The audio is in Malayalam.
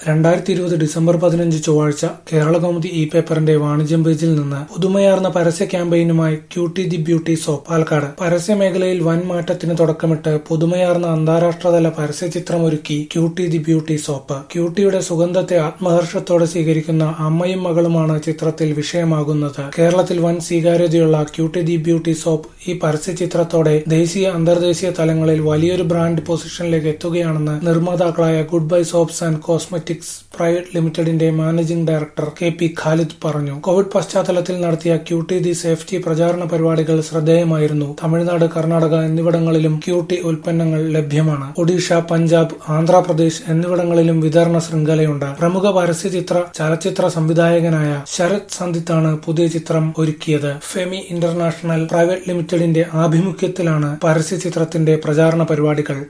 രണ്ടായിരത്തി ഇരുപത് ഡിസംബർ പതിനഞ്ച് ചൊവ്വാഴ്ച കേരളകൗമുദി ഇ പേപ്പറിന്റെ വാണിജ്യം പേജിൽ നിന്ന് പുതുമയാർന്ന പരസ്യ ക്യാമ്പയിനുമായി Cutie the beauty soap Palakkad പരസ്യ മേഖലയിൽ വൻ മാറ്റത്തിന് തുടക്കമിട്ട് പുതുമയാർന്ന അന്താരാഷ്ട്രതല പരസ്യചിത്രമൊരുക്കി ക്യൂട്ടി ദി ബ്യൂട്ടി സോപ്പ് ക്യൂട്ടിയുടെ സുഗന്ധത്തെ ആത്മഹർഷത്തോടെ സ്വീകരിക്കുന്ന അമ്മയും മകളുമാണ് ചിത്രത്തിൽ വിഷയമാകുന്നത് കേരളത്തിൽ വൻ സ്വീകാര്യതയുള്ള ക്യൂട്ടി ദി ബ്യൂട്ടി സോപ്പ് ഈ പരസ്യചിത്രത്തോടെ ദേശീയ അന്തർദേശീയ തലങ്ങളിൽ വലിയൊരു ബ്രാൻഡ് പൊസിഷനിലേക്ക് എത്തുകയാണെന്ന് നിർമ്മാതാക്കളായ good buy soaps and cosmetics private ലിമിറ്റഡിന്റെ managing director K P Khalid പറഞ്ഞു കോവിഡ് പശ്ചാത്തലത്തിൽ നടത്തിയ ക്യൂട്ടി ദി സേഫ്റ്റി പ്രചാരണ പരിപാടികൾ ശ്രദ്ധേയമായിരുന്നു തമിഴ്നാട് കർണാടക എന്നിവിടങ്ങളിലും ക്യൂട്ടി ഉൽപ്പന്നങ്ങൾ ലഭ്യമാണ് ഒഡീഷ പഞ്ചാബ് ആന്ധ്രാപ്രദേശ് എന്നിവിടങ്ങളിലും വിതരണ ശൃംഖലയുണ്ട് പ്രമുഖ പരസ്യചിത്ര ചലച്ചിത്ര സംവിധായകനായ ശരത് സന്ദിത്താണ് പുതിയ ചിത്രം ഒരുക്കിയത് ഫെമി ഇന്റർനാഷണൽ പ്രൈവറ്റ് ലിമിറ്റഡിന്റെ ആഭിമുഖ്യത്തിലാണ് പരസ്യചിത്രത്തിന്റെ പ്രചാരണ പരിപാടികൾ